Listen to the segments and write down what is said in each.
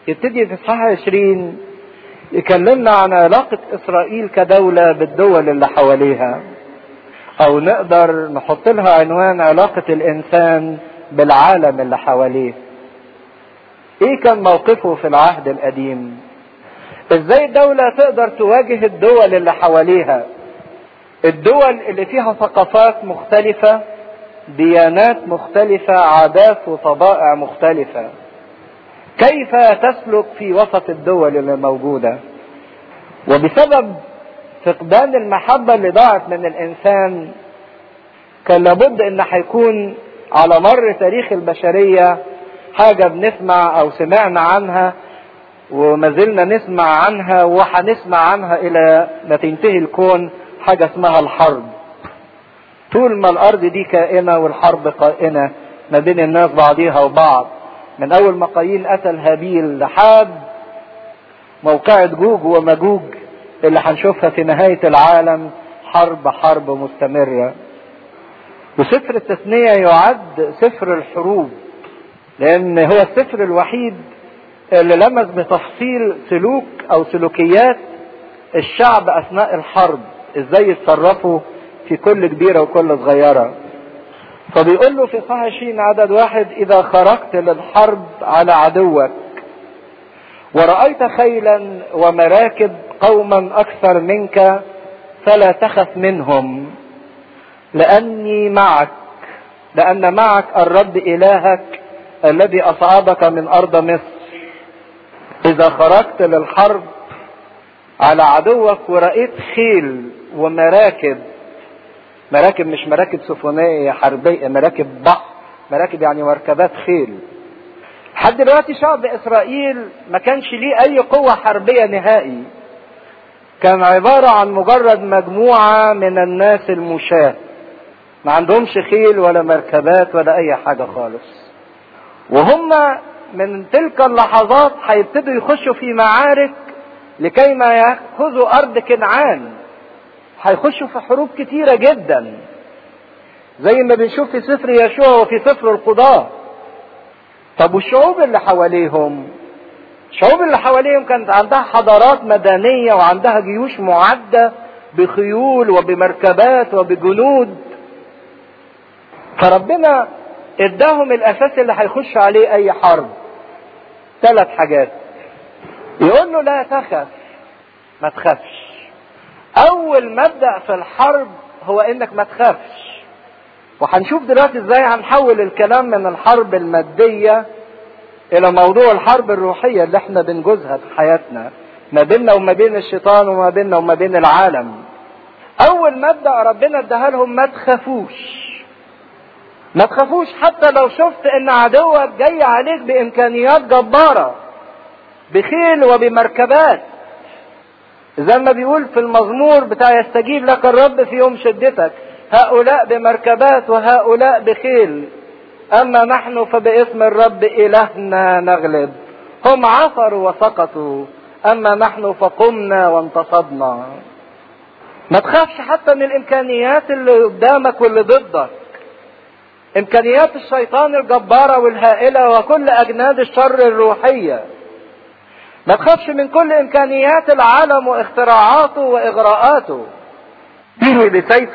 يبتدي في اصحاح 20 يكلمنا عن علاقة اسرائيل كدولة بالدول اللي حواليها او نقدر نحط لها عنوان علاقة الانسان بالعالم اللي حواليه ايه كان موقفه في العهد القديم ازاي الدولة تقدر تواجه الدول اللي حواليها الدول اللي فيها ثقافات مختلفة ديانات مختلفة عادات وطبائع مختلفة كيف تسلك في وسط الدول اللي موجودة وبسبب فقدان المحبة اللي ضاعت من الإنسان كان لابد إن هيكون على مر تاريخ البشرية حاجة بنسمع أو سمعنا عنها وما زلنا نسمع عنها وهنسمع عنها إلى ما تنتهي الكون حاجة اسمها الحرب طول ما الأرض دي كائنة والحرب قائمة ما بين الناس بعضيها وبعض من أول ما قايين قتل هابيل لحد موقعة جوج ومجوج اللي هنشوفها في نهاية العالم حرب حرب مستمرة وسفر التثنية يعد سفر الحروب لأن هو السفر الوحيد اللي لمس بتفصيل سلوك أو سلوكيات الشعب أثناء الحرب إزاي يتصرفوا في كل كبيرة وكل صغيرة فبيقول له في صح 20 عدد واحد إذا خرجت للحرب على عدوك ورأيت خيلا ومراكب قوما أكثر منك فلا تخف منهم لأني معك لأن معك الرب إلهك الذي أصعدك من أرض مصر إذا خرجت للحرب على عدوك ورأيت خيل ومراكب مراكب مش مراكب سفنية حربية مراكب بحر مراكب يعني مركبات خيل لحد دلوقتي شعب اسرائيل ما كانش ليه اي قوة حربية نهائي كان عبارة عن مجرد مجموعة من الناس المشاة ما عندهمش خيل ولا مركبات ولا اي حاجة خالص وهم من تلك اللحظات هيبتدوا يخشوا في معارك لكي ما ياخذوا ارض كنعان هيخشوا في حروب كتيرة جدا زي ما بنشوف في سفر يشوع وفي سفر القضاة طب والشعوب اللي حواليهم الشعوب اللي حواليهم كانت عندها حضارات مدنية وعندها جيوش معدة بخيول وبمركبات وبجنود فربنا اداهم الاساس اللي هيخش عليه اي حرب ثلاث حاجات يقول له لا تخف ما تخافش اول مبدأ في الحرب هو انك ما تخافش وهنشوف دلوقتي ازاي هنحول الكلام من الحرب المادية الى موضوع الحرب الروحية اللي احنا بنجوزها في حياتنا ما بيننا وما بين الشيطان وما بيننا وما بين العالم اول مبدأ ربنا اداها لهم ما تخافوش ما تخافوش حتى لو شفت ان عدوك جاي عليك بامكانيات جبارة بخيل وبمركبات زي ما بيقول في المزمور بتاع يستجيب لك الرب في يوم شدتك هؤلاء بمركبات وهؤلاء بخيل اما نحن فباسم الرب الهنا نغلب هم عثروا وسقطوا اما نحن فقمنا وانتصبنا ما تخافش حتى من الامكانيات اللي قدامك واللي ضدك امكانيات الشيطان الجبارة والهائلة وكل اجناد الشر الروحية ما تخافش من كل امكانيات العالم واختراعاته واغراءاته فيه بسيف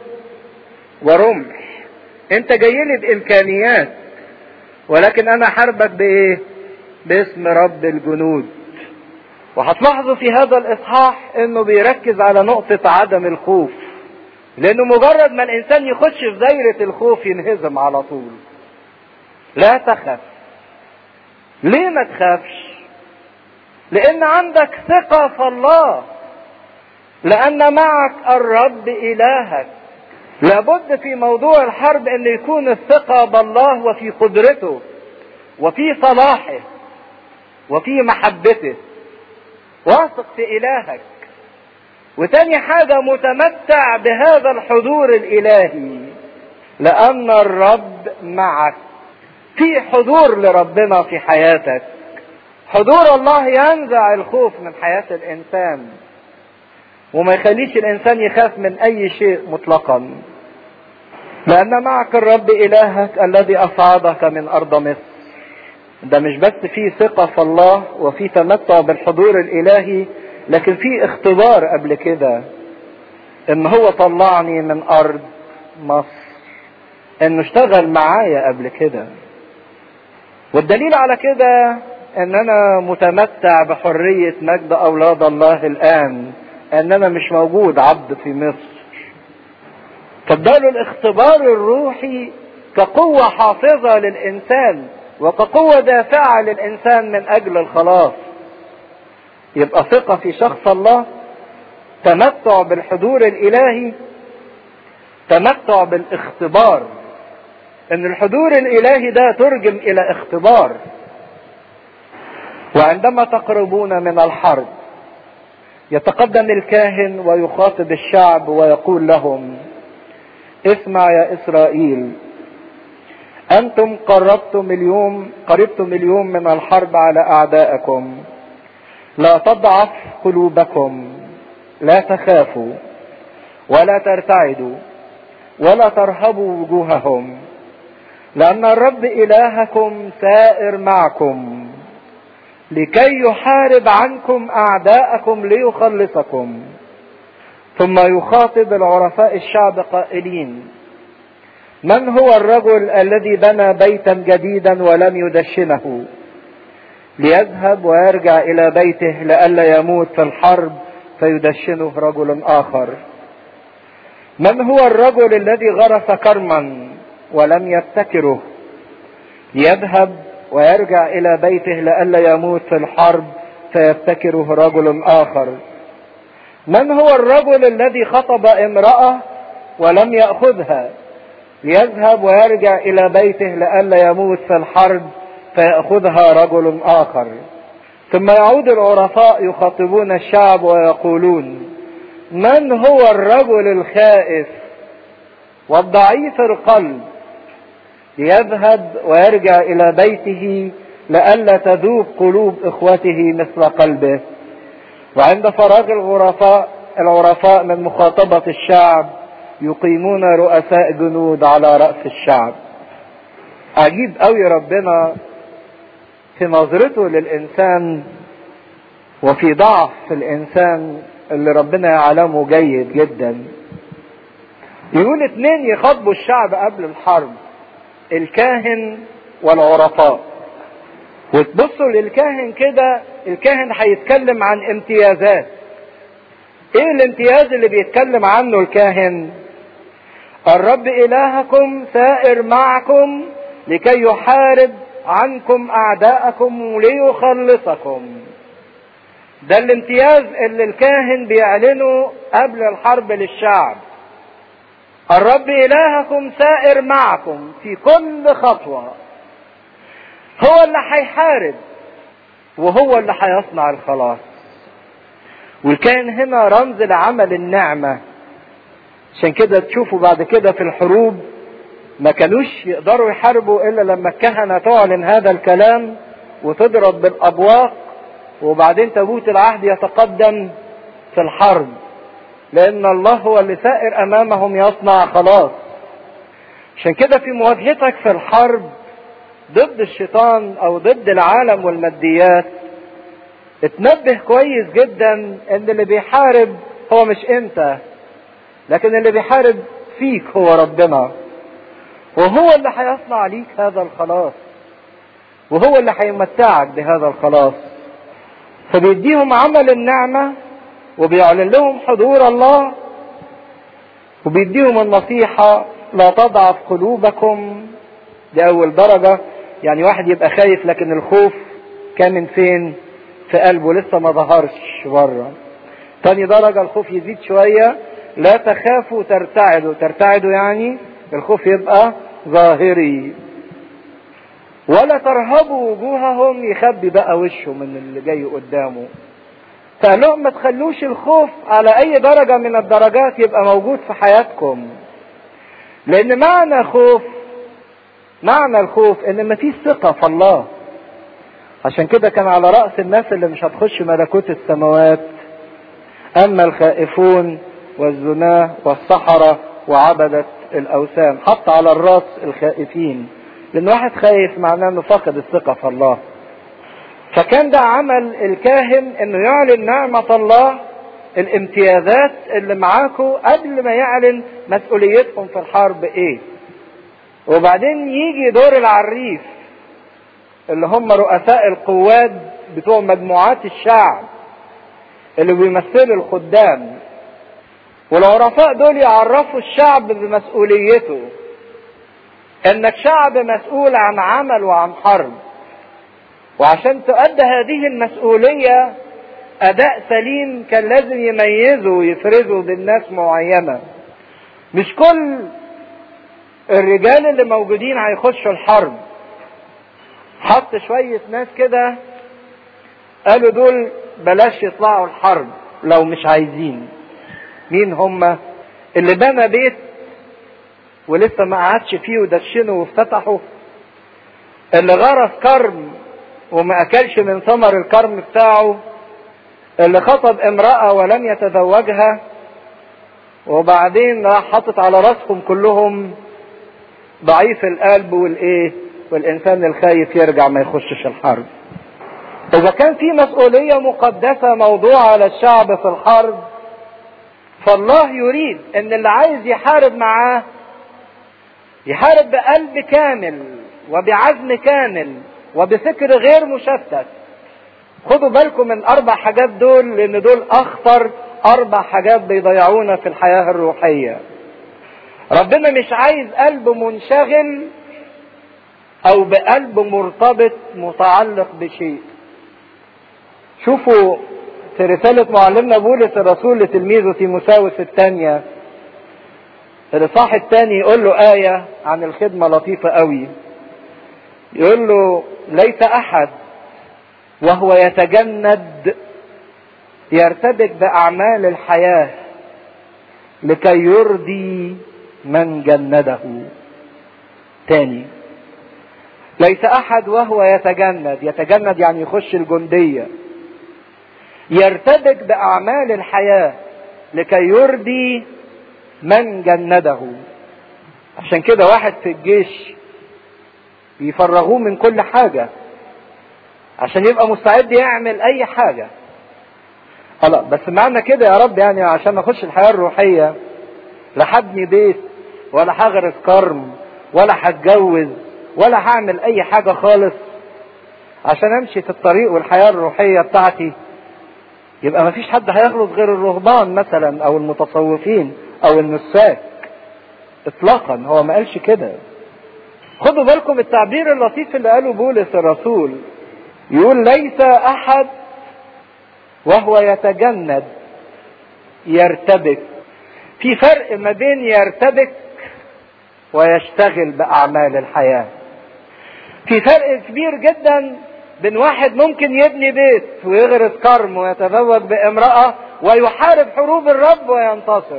ورمح انت جاي لي بامكانيات ولكن انا حاربك بايه باسم رب الجنود وهتلاحظوا في هذا الاصحاح انه بيركز على نقطة عدم الخوف لانه مجرد ما الانسان يخش في دايرة الخوف ينهزم على طول لا تخف ليه ما تخافش لان عندك ثقة في الله لان معك الرب الهك لابد في موضوع الحرب ان يكون الثقة بالله وفي قدرته وفي صلاحه وفي محبته واثق في الهك وتاني حاجة متمتع بهذا الحضور الالهي لان الرب معك في حضور لربنا في حياتك حضور الله ينزع الخوف من حياة الانسان وما يخليش الانسان يخاف من اي شيء مطلقا لان معك الرب الهك الذي اصعدك من ارض مصر ده مش بس في ثقة في الله وفي تمتع بالحضور الالهي لكن في اختبار قبل كده ان هو طلعني من ارض مصر انه اشتغل معايا قبل كده والدليل على كده ان انا متمتع بحرية مجد اولاد الله الان ان انا مش موجود عبد في مصر فاداله الاختبار الروحي كقوة حافظة للانسان وكقوة دافعة للانسان من اجل الخلاص يبقى ثقة في شخص الله تمتع بالحضور الالهي تمتع بالاختبار ان الحضور الالهي ده ترجم الى اختبار وعندما تقربون من الحرب يتقدم الكاهن ويخاطب الشعب ويقول لهم اسمع يا اسرائيل انتم قربتم اليوم قربتم اليوم من الحرب على اعدائكم لا تضعف قلوبكم لا تخافوا ولا ترتعدوا ولا ترهبوا وجوههم لأن الرب إلهكم سائر معكم لكي يحارب عنكم أعداءكم ليخلصكم ثم يخاطب العرفاء الشعب قائلين من هو الرجل الذي بنى بيتا جديدا ولم يدشنه ليذهب ويرجع إلى بيته لئلا يموت في الحرب فيدشنه رجل آخر من هو الرجل الذي غرس كرما ولم يبتكره يذهب ويرجع الى بيته لئلا يموت في الحرب فيبتكره رجل اخر من هو الرجل الذي خطب امراه ولم ياخذها ليذهب ويرجع الى بيته لئلا يموت في الحرب فياخذها رجل اخر ثم يعود العرفاء يخاطبون الشعب ويقولون من هو الرجل الخائف والضعيف القلب ليذهب ويرجع الى بيته لئلا تذوب قلوب اخوته مثل قلبه وعند فراغ الغرفاء العرفاء من مخاطبة الشعب يقيمون رؤساء جنود على رأس الشعب عجيب قوي ربنا في نظرته للإنسان وفي ضعف الإنسان اللي ربنا يعلمه جيد جدا يقول اتنين يخاطبوا الشعب قبل الحرب الكاهن والعرفاء وتبصوا للكاهن كده الكاهن هيتكلم عن امتيازات ايه الامتياز اللي بيتكلم عنه الكاهن الرب الهكم سائر معكم لكي يحارب عنكم اعداءكم ليخلصكم ده الامتياز اللي الكاهن بيعلنه قبل الحرب للشعب الرب إلهكم سائر معكم في كل خطوة هو اللي هيحارب وهو اللي هيصنع الخلاص والكائن هنا رمز لعمل النعمة عشان كده تشوفوا بعد كده في الحروب ما كانوش يقدروا يحاربوا الا لما الكهنة تعلن هذا الكلام وتضرب بالابواق وبعدين تابوت العهد يتقدم في الحرب لان الله هو اللي سائر امامهم يصنع خلاص عشان كده في مواجهتك في الحرب ضد الشيطان او ضد العالم والماديات اتنبه كويس جدا ان اللي بيحارب هو مش انت لكن اللي بيحارب فيك هو ربنا وهو اللي هيصنع ليك هذا الخلاص وهو اللي هيمتعك بهذا الخلاص فبيديهم عمل النعمه وبيعلن لهم حضور الله وبيديهم النصيحة لا تضعف قلوبكم دي أول درجة يعني واحد يبقى خايف لكن الخوف كان من فين؟ في قلبه لسه ما ظهرش بره. تاني درجة الخوف يزيد شوية لا تخافوا ترتعدوا، ترتعدوا يعني الخوف يبقى ظاهري. ولا ترهبوا وجوههم يخبي بقى وشه من اللي جاي قدامه. فقال لهم ما تخلوش الخوف على اي درجة من الدرجات يبقى موجود في حياتكم لان معنى خوف معنى الخوف ان مفيش ثقة في الله عشان كده كان على رأس الناس اللي مش هتخش ملكوت السماوات اما الخائفون والزناة والسحرة وعبدة الاوثان حط على الراس الخائفين لان واحد خايف معناه انه فقد الثقة في الله فكان ده عمل الكاهن انه يعلن نعمة الله الامتيازات اللي معاكم قبل ما يعلن مسؤوليتهم في الحرب ايه وبعدين يجي دور العريف اللي هم رؤساء القوات بتوع مجموعات الشعب اللي بيمثلوا الخدام والعرفاء دول يعرفوا الشعب بمسؤوليته انك شعب مسؤول عن عمل وعن حرب وعشان تؤدى هذه المسؤولية اداء سليم كان لازم يميزه ويفرزه بالناس معينة مش كل الرجال اللي موجودين هيخشوا الحرب حط شوية ناس كده قالوا دول بلاش يطلعوا الحرب لو مش عايزين مين هم اللي بنى بيت ولسه ما قعدش فيه ودشنه وافتتحه اللي غرس كرم وما اكلش من ثمر الكرم بتاعه اللي خطب امرأة ولم يتزوجها وبعدين راح حاطط على راسهم كلهم ضعيف القلب والايه والانسان الخايف يرجع ما يخشش الحرب اذا كان في مسؤولية مقدسة موضوعة على الشعب في الحرب فالله يريد ان اللي عايز يحارب معاه يحارب بقلب كامل وبعزم كامل وبفكر غير مشتت خدوا بالكم من اربع حاجات دول لان دول اخطر اربع حاجات بيضيعونا في الحياة الروحية ربنا مش عايز قلب منشغل او بقلب مرتبط متعلق بشيء شوفوا في رسالة معلمنا بولس الرسول لتلميذه تيموساوس الثانية الإصحاح الثاني يقول له آية عن الخدمة لطيفة قوي يقول له ليس أحد وهو يتجند يرتبك بأعمال الحياة لكي يرضي من جنده تاني ليس أحد وهو يتجند يتجند يعني يخش الجندية يرتبك بأعمال الحياة لكي يرضي من جنده عشان كده واحد في الجيش بيفرغوه من كل حاجة عشان يبقى مستعد يعمل أي حاجة خلاص بس معنى كده يا رب يعني عشان اخش الحياة الروحية لا هبني بيت ولا هغرس كرم ولا هتجوز ولا هعمل اي حاجة خالص عشان امشي في الطريق والحياة الروحية بتاعتي يبقى مفيش حد هيخلص غير الرهبان مثلا او المتصوفين او النساك اطلاقا هو ما قالش كده خدوا بالكم التعبير اللطيف اللي قاله بولس الرسول يقول ليس احد وهو يتجند يرتبك في فرق ما بين يرتبك ويشتغل باعمال الحياه في فرق كبير جدا بين واحد ممكن يبني بيت ويغرس كرم ويتزوج بامرأة ويحارب حروب الرب وينتصر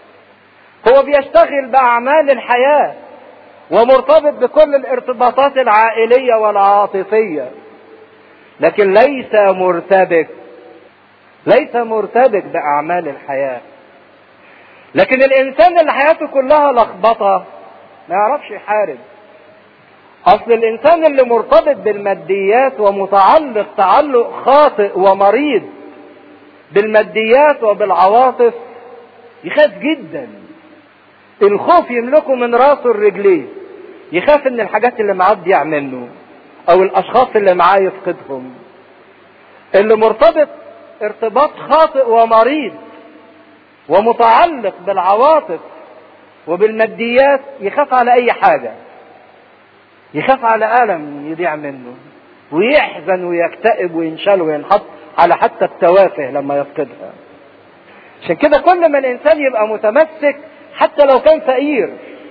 هو بيشتغل بأعمال الحياة ومرتبط بكل الارتباطات العائلية والعاطفية لكن ليس مرتبك ليس مرتبك بأعمال الحياة لكن الإنسان اللي حياته كلها لخبطة ما يعرفش يحارب اصل الانسان اللي مرتبط بالماديات ومتعلق تعلق خاطئ ومريض بالماديات وبالعواطف يخاف جدا الخوف يملكه من راسه لرجليه يخاف ان الحاجات اللي معاه تضيع منه او الاشخاص اللي معاه يفقدهم اللي مرتبط ارتباط خاطئ ومريض ومتعلق بالعواطف وبالماديات يخاف على اي حاجه يخاف على ألم يضيع منه ويحزن ويكتئب وينشل وينحط على حتى التوافه لما يفقدها عشان كده كل ما الإنسان يبقى متمسك حتى لو كان فقير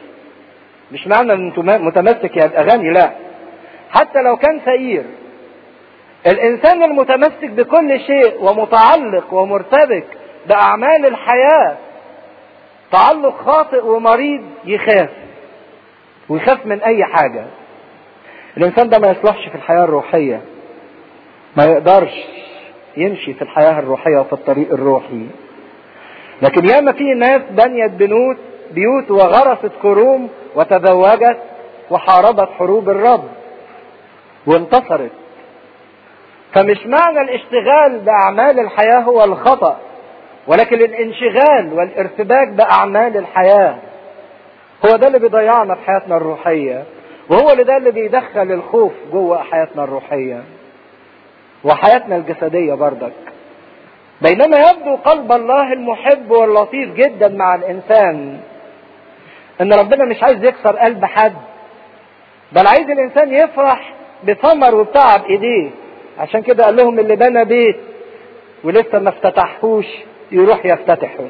مش معنى ان متمسك يبقى غني لا حتى لو كان فقير الانسان المتمسك بكل شيء ومتعلق ومرتبك باعمال الحياه تعلق خاطئ ومريض يخاف ويخاف من اي حاجه الانسان ده ما يصلحش في الحياه الروحيه ما يقدرش يمشي في الحياه الروحيه وفي الطريق الروحي لكن ياما في ناس بنيت بنوت بيوت وغرست كروم وتزوجت وحاربت حروب الرب وانتصرت فمش معنى الاشتغال باعمال الحياه هو الخطا ولكن الانشغال والارتباك باعمال الحياه هو ده اللي بيضيعنا في حياتنا الروحيه وهو اللي ده اللي بيدخل الخوف جوه حياتنا الروحيه وحياتنا الجسديه بردك بينما يبدو قلب الله المحب واللطيف جدا مع الانسان ان ربنا مش عايز يكسر قلب حد بل عايز الانسان يفرح بثمر وبتعب ايديه عشان كده قال لهم اللي بنى بيت ولسه ما افتتحوش يروح يفتتحه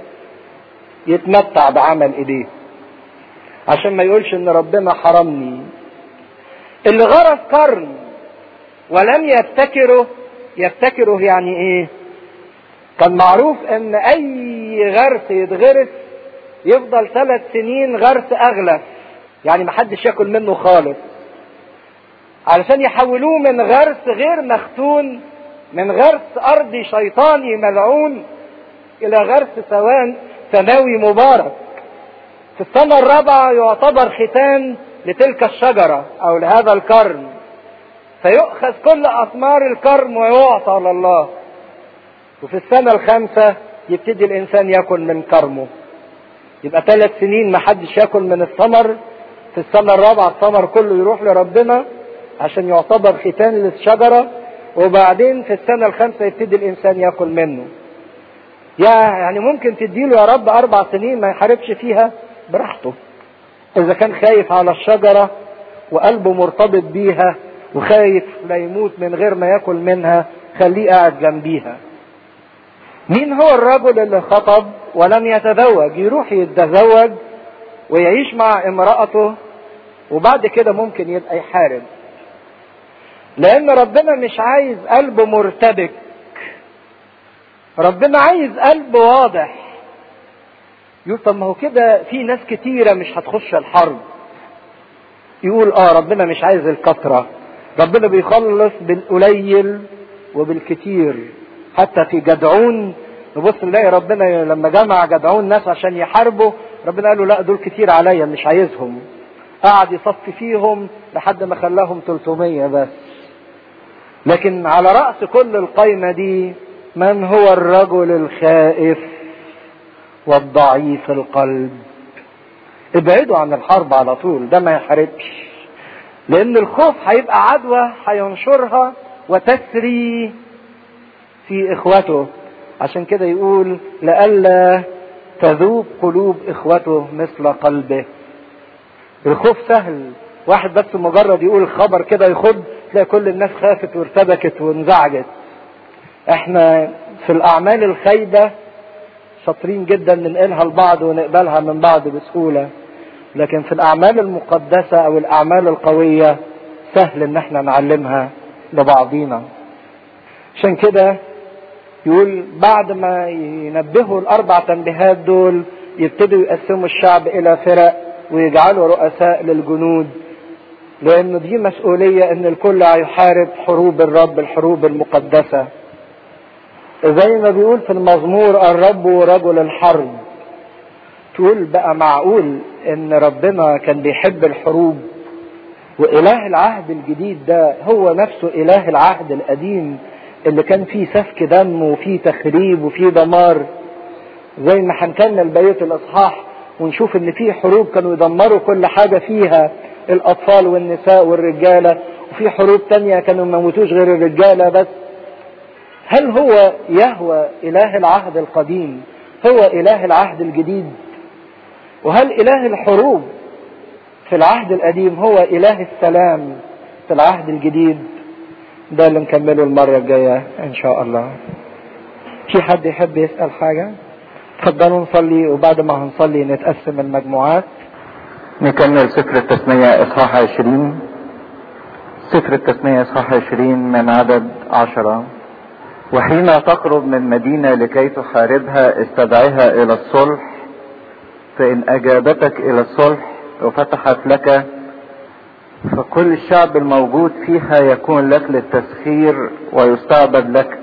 يتمتع بعمل ايديه عشان ما يقولش ان ربنا حرمني اللي غرس قرن ولم يبتكره يبتكره يعني ايه كان معروف ان اي غرس يتغرس يفضل ثلاث سنين غرس اغلف يعني محدش ياكل منه خالص علشان يحولوه من غرس غير مختون من غرس ارضي شيطاني ملعون الى غرس سوان سماوي مبارك في السنة الرابعة يعتبر ختان لتلك الشجرة او لهذا الكرم فيؤخذ كل اثمار الكرم ويعطى لله وفي السنة الخامسة يبتدي الانسان ياكل من كرمه يبقى ثلاث سنين ما حدش ياكل من الثمر في السنة الرابعة الثمر كله يروح لربنا عشان يعتبر ختان للشجرة وبعدين في السنة الخامسة يبتدي الإنسان ياكل منه. يا يعني ممكن تديله يا رب أربع سنين ما يحاربش فيها براحته. إذا كان خايف على الشجرة وقلبه مرتبط بيها وخايف لا يموت من غير ما ياكل منها خليه قاعد جنبيها. مين هو الرجل اللي خطب ولم يتزوج يروح يتزوج ويعيش مع امرأته وبعد كده ممكن يبقى يحارب لان ربنا مش عايز قلب مرتبك ربنا عايز قلب واضح يقول طب ما هو كده في ناس كتيره مش هتخش الحرب يقول اه ربنا مش عايز الكثره ربنا بيخلص بالقليل وبالكتير حتى في جدعون نبص نلاقي ربنا لما جمع جدعون ناس عشان يحاربوا ربنا قال له لا دول كتير عليا مش عايزهم قعد يصفي فيهم لحد ما خلاهم 300 بس لكن على رأس كل القايمة دي من هو الرجل الخائف والضعيف القلب ابعدوا عن الحرب على طول ده ما يحاربش لان الخوف هيبقى عدوى هينشرها وتسري في اخوته عشان كده يقول لئلا تذوب قلوب اخوته مثل قلبه الخوف سهل واحد بس مجرد يقول الخبر كده يخد تلاقي كل الناس خافت وارتبكت وانزعجت احنا في الاعمال الخايبة شاطرين جدا ننقلها لبعض ونقبلها من بعض بسهولة لكن في الاعمال المقدسة او الاعمال القوية سهل ان احنا نعلمها لبعضينا عشان كده يقول بعد ما ينبهوا الاربع تنبيهات دول يبتدوا يقسموا الشعب الى فرق ويجعلوا رؤساء للجنود لان دي مسؤولية ان الكل هيحارب حروب الرب الحروب المقدسة زي ما بيقول في المزمور الرب رجل الحرب تقول بقى معقول ان ربنا كان بيحب الحروب واله العهد الجديد ده هو نفسه اله العهد القديم اللي كان فيه سفك دم وفيه تخريب وفيه دمار زي ما هنكمل بقيه الاصحاح ونشوف ان في حروب كانوا يدمروا كل حاجه فيها الاطفال والنساء والرجاله وفي حروب تانية كانوا ما يموتوش غير الرجاله بس هل هو يهوى اله العهد القديم هو اله العهد الجديد وهل اله الحروب في العهد القديم هو اله السلام في العهد الجديد ده اللي نكمله المرة الجاية ان شاء الله في حد يحب يسأل حاجة اتفضلوا نصلي وبعد ما هنصلي نتقسم المجموعات نكمل سفر التثنية اصحاح عشرين سفر التثنية اصحاح عشرين من عدد عشرة وحين تقرب من مدينة لكي تحاربها استدعها الى الصلح فان اجابتك الى الصلح وفتحت لك فكل الشعب الموجود فيها يكون لك للتسخير ويستعبد لك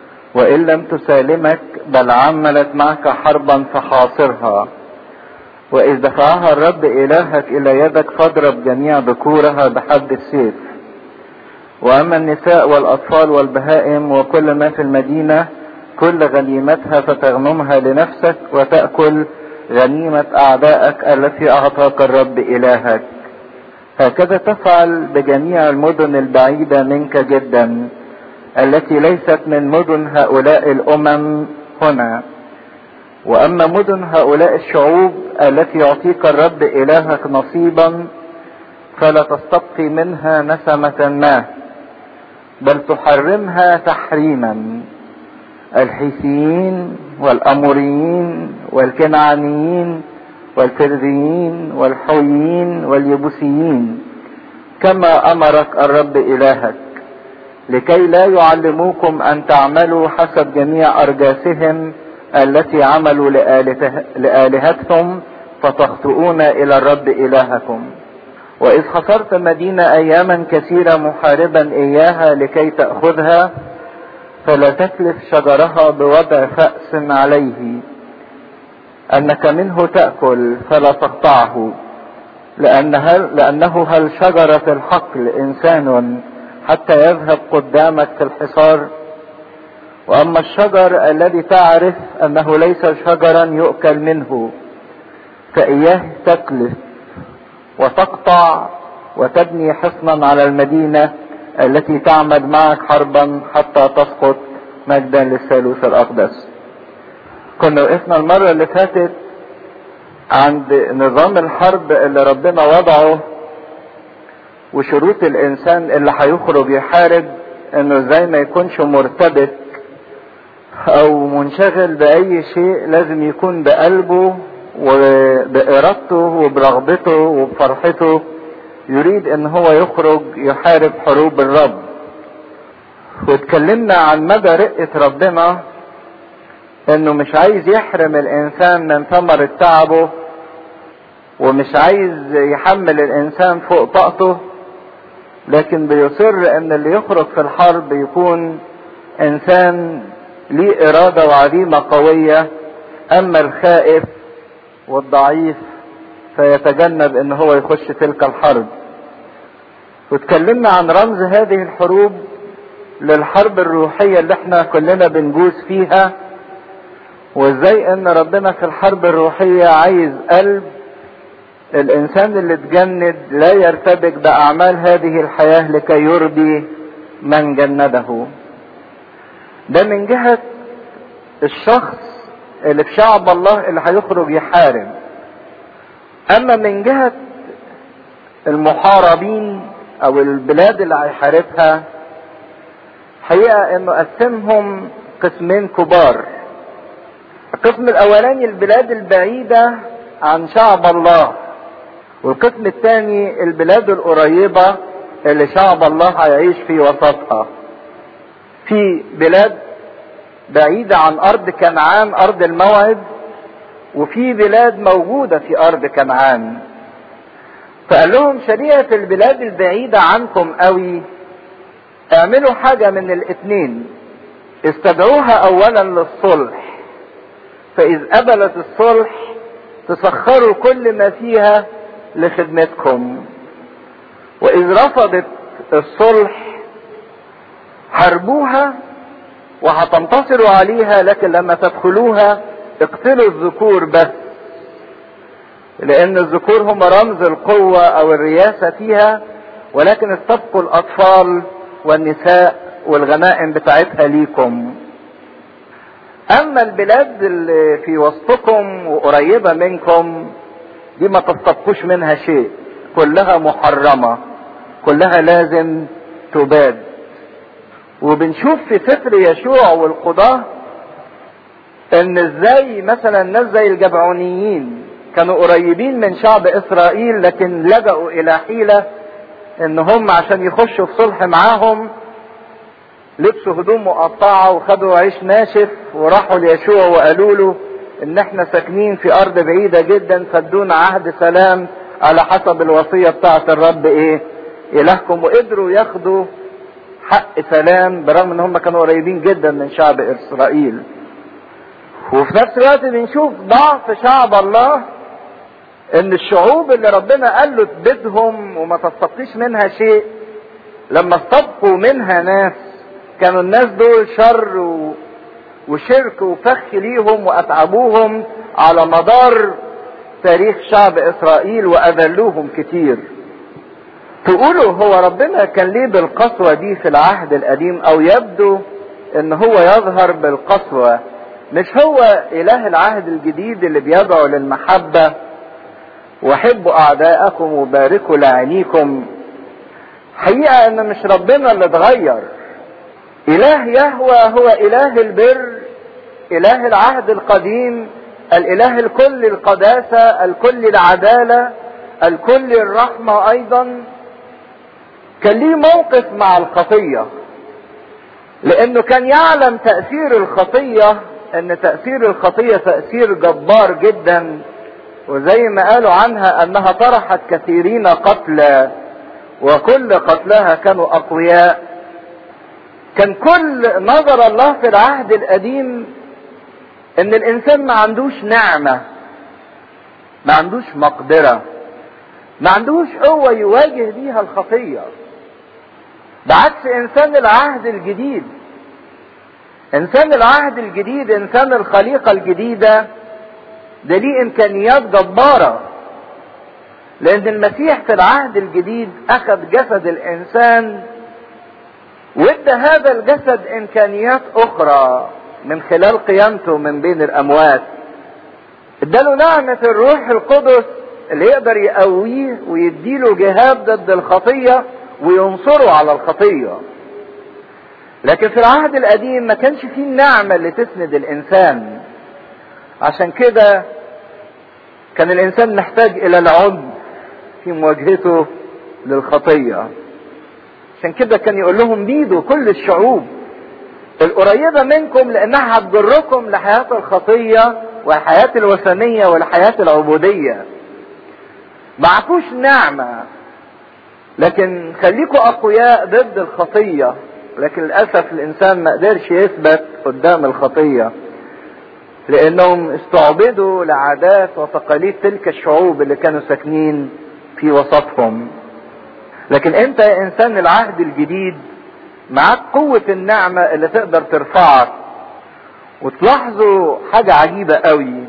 وان لم تسالمك بل عملت معك حربا فحاصرها وإذ دفعها الرب إلهك إلى يدك فاضرب جميع ذكورها بحد السيف وأما النساء والأطفال والبهائم وكل ما في المدينة كل غنيمتها فتغنمها لنفسك وتأكل غنيمة أعدائك التي أعطاك الرب إلهك هكذا تفعل بجميع المدن البعيدة منك جدا التي ليست من مدن هؤلاء الأمم هنا وأما مدن هؤلاء الشعوب التي يعطيك الرب إلهك نصيبا فلا تستبقي منها نسمة ما بل تحرمها تحريما الحيثيين والأموريين والكنعانيين والفرذيين والحويين واليبوسيين كما أمرك الرب إلهك لكي لا يعلموكم أن تعملوا حسب جميع أرجاسهم التي عملوا لآلهتهم فتخطئون إلى الرب إلهكم وإذ خسرت مدينة أياما كثيرة محاربا إياها لكي تأخذها فلا تكلف شجرها بوضع فأس عليه أنك منه تأكل فلا تقطعه لأن هل لأنه هل شجرة الحقل إنسان حتى يذهب قدامك في الحصار وأما الشجر الذي تعرف أنه ليس شجرا يؤكل منه فإياه تكلف وتقطع وتبني حصنا على المدينة التي تعمد معك حربا حتى تسقط مجدا للثالوث الأقدس كنا وقفنا المرة اللي فاتت عند نظام الحرب اللي ربنا وضعه وشروط الإنسان اللي هيخرج يحارب إنه ازاي ما يكونش مرتبط أو منشغل بأي شيء لازم يكون بقلبه وبإرادته وبرغبته وبفرحته يريد ان هو يخرج يحارب حروب الرب واتكلمنا عن مدى رقة ربنا انه مش عايز يحرم الانسان من ثمرة تعبه ومش عايز يحمل الانسان فوق طاقته لكن بيصر ان اللي يخرج في الحرب يكون انسان ليه ارادة وعزيمة قوية اما الخائف والضعيف فيتجنب ان هو يخش تلك الحرب واتكلمنا عن رمز هذه الحروب للحرب الروحية اللي احنا كلنا بنجوز فيها وازاي ان ربنا في الحرب الروحية عايز قلب الانسان اللي اتجند لا يرتبك باعمال هذه الحياة لكي يرضي من جنده ده من جهة الشخص اللي في شعب الله اللي هيخرج يحارب اما من جهة المحاربين او البلاد اللي هيحاربها حقيقة انه قسمهم قسمين كبار القسم الاولاني البلاد البعيدة عن شعب الله والقسم الثاني البلاد القريبة اللي شعب الله هيعيش في وسطها في بلاد بعيدة عن ارض كنعان ارض الموعد وفي بلاد موجودة في ارض كنعان فقال لهم شريعة البلاد البعيدة عنكم قوي اعملوا حاجة من الاتنين استدعوها اولا للصلح فاذ قبلت الصلح تسخروا كل ما فيها لخدمتكم واذ رفضت الصلح حاربوها وهتنتصروا عليها لكن لما تدخلوها اقتلوا الذكور بس لان الذكور هم رمز القوة او الرياسة فيها ولكن استبقوا الاطفال والنساء والغنائم بتاعتها ليكم اما البلاد اللي في وسطكم وقريبة منكم دي ما تستبقوش منها شيء كلها محرمة كلها لازم تباد وبنشوف في سفر يشوع والقضاة ان ازاي مثلا ناس زي الجبعونيين كانوا قريبين من شعب اسرائيل لكن لجأوا الى حيلة ان هم عشان يخشوا في صلح معاهم لبسوا هدوم مقطعة وخدوا عيش ناشف وراحوا ليشوع وقالوا له ان احنا ساكنين في ارض بعيدة جدا فادونا عهد سلام على حسب الوصية بتاعة الرب ايه الهكم وقدروا ياخدوا حق سلام برغم ان هم كانوا قريبين جدا من شعب اسرائيل وفي نفس الوقت بنشوف ضعف شعب الله ان الشعوب اللي ربنا قال له تبيدهم وما تستبقيش منها شيء لما استبقوا منها ناس كانوا الناس دول شر و... وشرك وفخ ليهم واتعبوهم على مدار تاريخ شعب اسرائيل واذلوهم كتير تقولوا هو ربنا كان ليه بالقسوة دي في العهد القديم او يبدو ان هو يظهر بالقسوة مش هو اله العهد الجديد اللي بيدعو للمحبة وحبوا اعداءكم وباركوا لعينيكم حقيقة ان مش ربنا اللي اتغير اله يهوى هو اله البر اله العهد القديم الاله الكل القداسة الكل العدالة الكل الرحمة ايضا كان ليه موقف مع الخطية لانه كان يعلم تأثير الخطية ان تأثير الخطية تأثير جبار جدا وزي ما قالوا عنها انها طرحت كثيرين قتلى وكل قتلها كانوا اقوياء كان كل نظر الله في العهد القديم ان الانسان ما عندوش نعمة ما عندوش مقدرة ما عندوش قوة يواجه بيها الخطية بعكس انسان العهد الجديد انسان العهد الجديد انسان الخليقة الجديدة ده ليه امكانيات جبارة لان المسيح في العهد الجديد اخذ جسد الانسان وادى هذا الجسد امكانيات اخرى من خلال قيامته من بين الاموات اداله نعمة الروح القدس اللي يقدر يقويه ويديله جهاد ضد الخطية وينصره على الخطية لكن في العهد القديم ما كانش فيه النعمة اللي تسند الانسان عشان كده كان الانسان محتاج الى العنف في مواجهته للخطية عشان كده كان يقول لهم بيدوا كل الشعوب القريبة منكم لانها هتجركم لحياة الخطية والحياة الوثنية والحياة العبودية معكوش نعمة لكن خليكوا اقوياء ضد الخطية لكن للأسف الانسان ما قدرش يثبت قدام الخطية لانهم استعبدوا لعادات وتقاليد تلك الشعوب اللي كانوا ساكنين في وسطهم لكن انت يا انسان العهد الجديد معاك قوة النعمة اللي تقدر ترفعك وتلاحظوا حاجة عجيبة قوي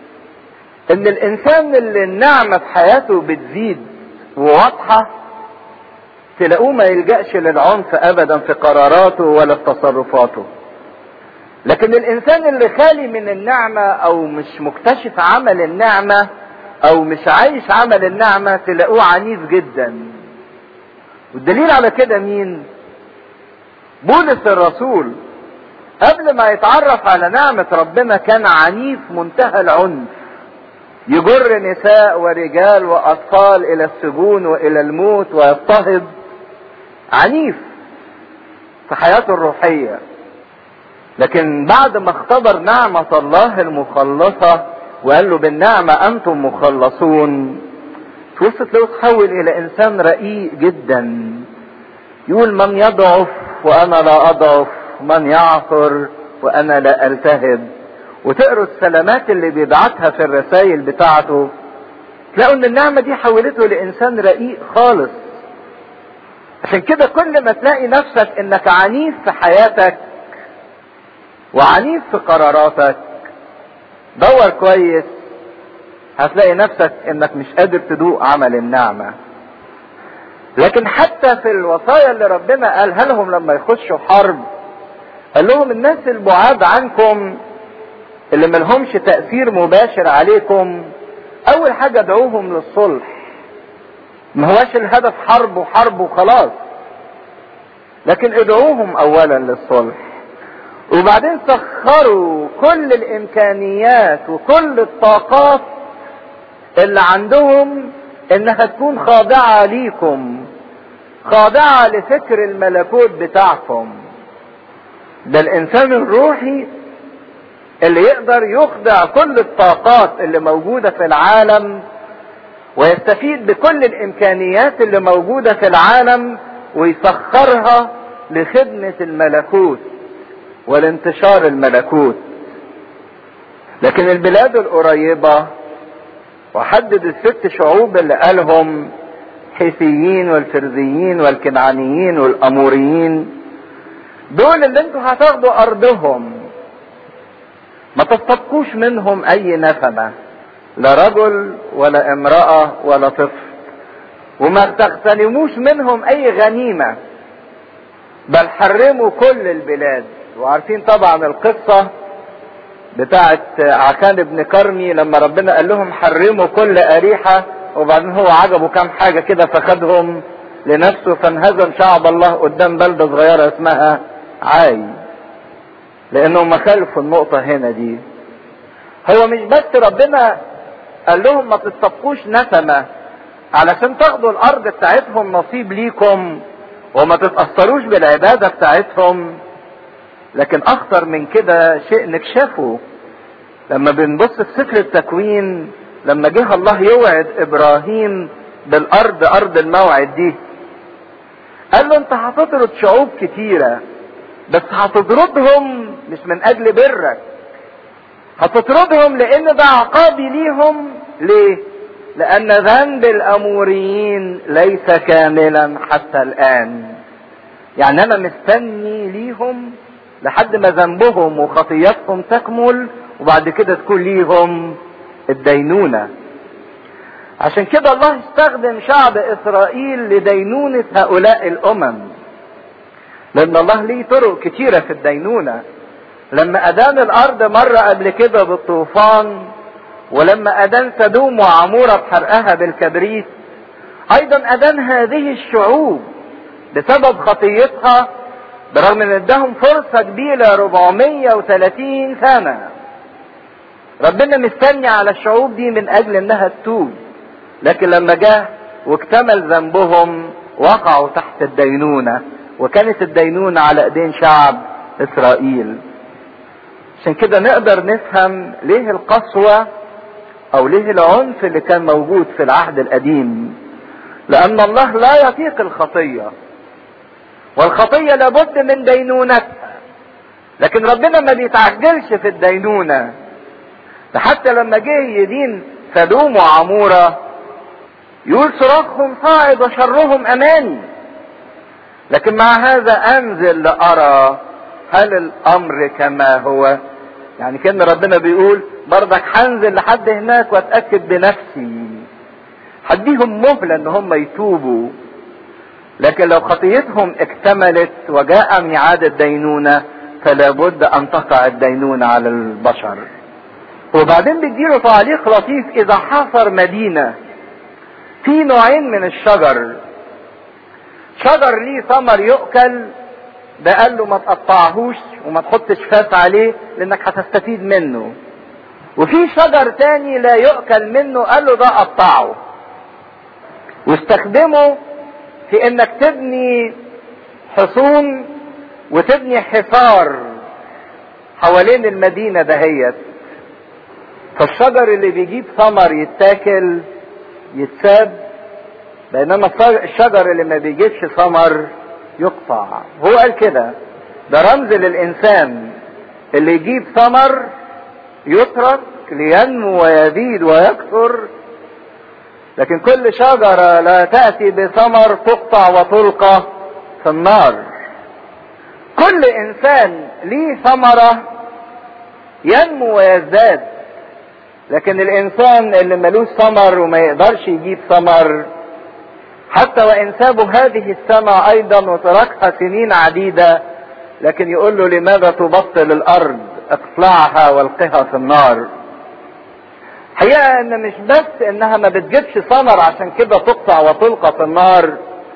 ان الانسان اللي النعمة في حياته بتزيد وواضحة تلاقوه ما يلجأش للعنف ابدا في قراراته ولا في تصرفاته لكن الانسان اللي خالي من النعمة او مش مكتشف عمل النعمة او مش عايش عمل النعمة تلاقوه عنيف جدا والدليل على كده مين بولس الرسول قبل ما يتعرف على نعمة ربنا كان عنيف منتهى العنف يجر نساء ورجال واطفال الى السجون والى الموت ويضطهد عنيف في حياته الروحيه لكن بعد ما اختبر نعمة الله المخلصة وقال له بالنعمة أنتم مخلصون توصلت له تحول إلى إنسان رقيق جدا يقول من يضعف وأنا لا أضعف من يعثر وأنا لا ألتهب وتقروا السلامات اللي بيبعتها في الرسائل بتاعته تلاقوا ان النعمة دي حولته لإنسان رقيق خالص عشان كده كل ما تلاقي نفسك انك عنيف في حياتك وعنيف في قراراتك دور كويس هتلاقي نفسك انك مش قادر تدوق عمل النعمة لكن حتى في الوصايا اللي ربنا قالها لهم لما يخشوا حرب قال لهم الناس البعاد عنكم اللي ملهمش تأثير مباشر عليكم اول حاجة ادعوهم للصلح ما هواش الهدف حرب وحرب وخلاص لكن ادعوهم اولا للصلح وبعدين سخروا كل الامكانيات وكل الطاقات اللي عندهم انها تكون خاضعة ليكم خاضعة لفكر الملكوت بتاعكم ده الانسان الروحي اللي يقدر يخضع كل الطاقات اللي موجودة في العالم ويستفيد بكل الامكانيات اللي موجودة في العالم ويسخرها لخدمة الملكوت ولانتشار الملكوت لكن البلاد القريبة وحدد الست شعوب اللي قالهم حيثيين والفرزيين والكنعانيين والاموريين دول اللي انتوا هتاخدوا ارضهم ما تستبقوش منهم اي نفمة لا رجل ولا امرأة ولا طفل وما تغتنموش منهم اي غنيمة بل حرموا كل البلاد وعارفين طبعا القصة بتاعت عكان بن كرمي لما ربنا قال لهم حرموا كل أريحة وبعدين هو عجبه كام حاجة كده فخدهم لنفسه فانهزم شعب الله قدام بلدة صغيرة اسمها عاي لانهم خالفوا النقطة هنا دي هو مش بس ربنا قال لهم ما تستبقوش نسمة علشان تاخدوا الارض بتاعتهم نصيب ليكم وما تتأثروش بالعبادة بتاعتهم لكن اخطر من كده شيء نكشفه لما بنبص في سفر التكوين لما جه الله يوعد ابراهيم بالارض ارض الموعد دي قال له انت هتطرد شعوب كتيره بس هتطردهم مش من اجل برك هتطردهم لان ده عقابي ليهم ليه لان ذنب الاموريين ليس كاملا حتى الان يعني انا مستني ليهم لحد ما ذنبهم وخطيتهم تكمل وبعد كده تكون ليهم الدينونه عشان كده الله استخدم شعب اسرائيل لدينونه هؤلاء الامم لان الله ليه طرق كتيره في الدينونه لما ادان الارض مره قبل كده بالطوفان ولما ادان سدوم وعموره بحرقها بالكبريت ايضا ادان هذه الشعوب بسبب خطيتها برغم ان اداهم فرصه كبيره 430 سنه ربنا مستني على الشعوب دي من اجل انها تتوب لكن لما جه واكتمل ذنبهم وقعوا تحت الدينونه وكانت الدينونة على ايدين شعب اسرائيل عشان كده نقدر نفهم ليه القسوة او ليه العنف اللي كان موجود في العهد القديم لان الله لا يطيق الخطية والخطية لابد من دينونتها لكن ربنا ما بيتعجلش في الدينونة ده حتى لما جه يدين سدوم وعمورة يقول صراخهم صاعد وشرهم اماني لكن مع هذا انزل لارى هل الامر كما هو يعني كان ربنا بيقول برضك هنزل لحد هناك واتاكد بنفسي هديهم مهله ان هم يتوبوا لكن لو خطيتهم اكتملت وجاء ميعاد الدينونه فلا بد ان تقع الدينونه على البشر وبعدين بيديله تعليق لطيف اذا حاصر مدينه في نوعين من الشجر شجر ليه ثمر يؤكل ده قال له ما تقطعهوش وما تحطش فات عليه لانك هتستفيد منه وفي شجر تاني لا يؤكل منه قال له ده قطعه واستخدمه في انك تبني حصون وتبني حصار حوالين المدينة دهيت فالشجر اللي بيجيب ثمر يتاكل يتساب بينما الشجر اللي ما بيجيبش ثمر يقطع هو قال كده ده رمز للانسان اللي يجيب ثمر يترك لينمو ويزيد ويكثر لكن كل شجرة لا تأتي بثمر تقطع وتلقى في النار كل انسان ليه ثمرة ينمو ويزداد لكن الانسان اللي ملوش ثمر وما يقدرش يجيب ثمر حتى وان سابوا هذه السماء ايضا وتركها سنين عديدة لكن يقول له لماذا تبطل الارض اقلعها والقها في النار حقيقة ان مش بس انها ما بتجيبش ثمر عشان كده تقطع وتلقى في النار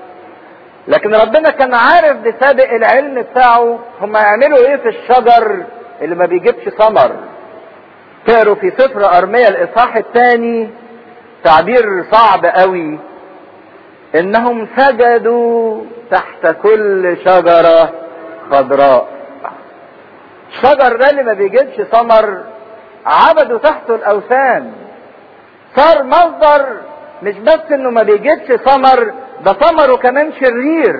لكن ربنا كان عارف بسابق العلم بتاعه هم يعملوا ايه في الشجر اللي ما بيجيبش ثمر تقروا في سفر ارميا الاصحاح الثاني تعبير صعب قوي انهم سجدوا تحت كل شجرة خضراء الشجر ده اللي ما بيجيبش ثمر عبدوا تحته الاوثان صار مصدر مش بس انه ما بيجيبش ثمر ده ثمره كمان شرير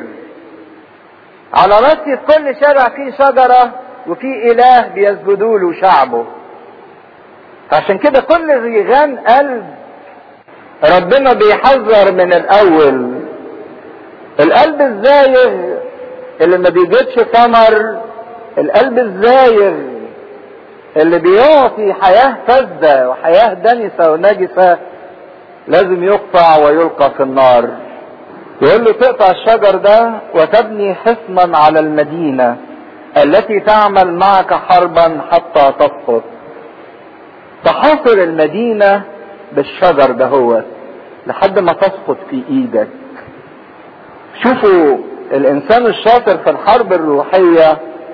على راسي في كل شارع فيه شجرة وفي اله بيسجدوا له شعبه عشان كده كل ريغان قلب ربنا بيحذر من الاول القلب الزايغ اللي ما بيجيبش ثمر القلب الزايغ اللي بيعطي حياة فاسدة وحياة دنسة ونجسة لازم يقطع ويلقى في النار يقول له تقطع الشجر ده وتبني حصنا على المدينة التي تعمل معك حربا حتى تسقط تحاصر المدينة بالشجر ده هو لحد ما تسقط في ايدك شوفوا الانسان الشاطر في الحرب الروحية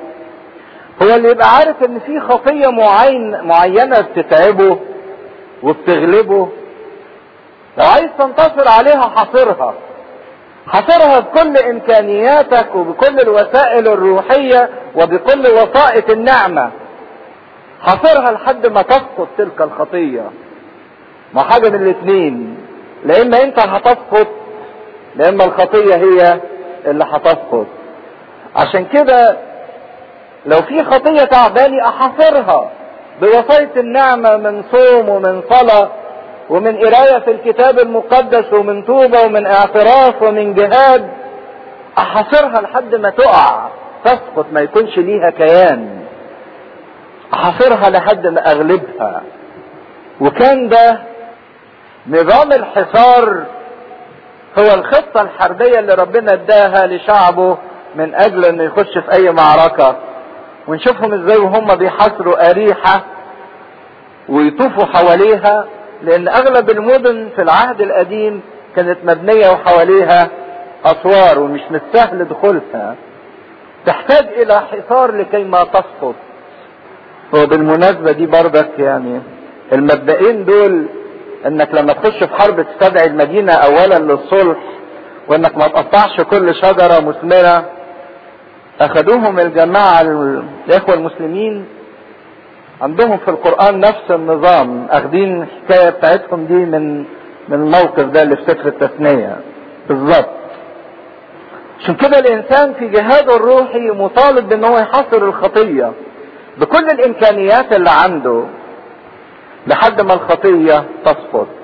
هو اللي يبقى عارف ان في خطية معين معينة بتتعبه وبتغلبه لو عايز تنتصر عليها حاصرها حاصرها بكل امكانياتك وبكل الوسائل الروحية وبكل وسائط النعمة حاصرها لحد ما تسقط تلك الخطية ما حاجة من الاثنين لا اما انت هتسقط لا اما الخطية هي اللي هتسقط عشان كده لو في خطية تعباني احاصرها بوسائط النعمة من صوم ومن صلاة ومن قراية في الكتاب المقدس ومن توبة ومن اعتراف ومن جهاد احاصرها لحد ما تقع تسقط ما يكونش ليها كيان احاصرها لحد ما اغلبها وكان ده نظام الحصار هو الخطة الحربية اللي ربنا اداها لشعبه من اجل انه يخش في اي معركة ونشوفهم ازاي وهم بيحاصروا اريحة ويطوفوا حواليها لان اغلب المدن في العهد القديم كانت مبنية وحواليها اسوار ومش من السهل دخولها تحتاج الى حصار لكي ما تسقط وبالمناسبة دي بردك يعني المبدئين دول انك لما تخش في حرب تستدعي المدينة اولا للصلح وانك ما تقطعش كل شجرة مثمرة اخدوهم الجماعة الاخوة المسلمين عندهم في القرآن نفس النظام اخدين الحكاية بتاعتهم دي من من الموقف ده اللي في سفر التثنية بالظبط عشان كده الانسان في جهاده الروحي مطالب بان هو يحصر الخطية بكل الامكانيات اللي عنده لحد ما الخطية تسقط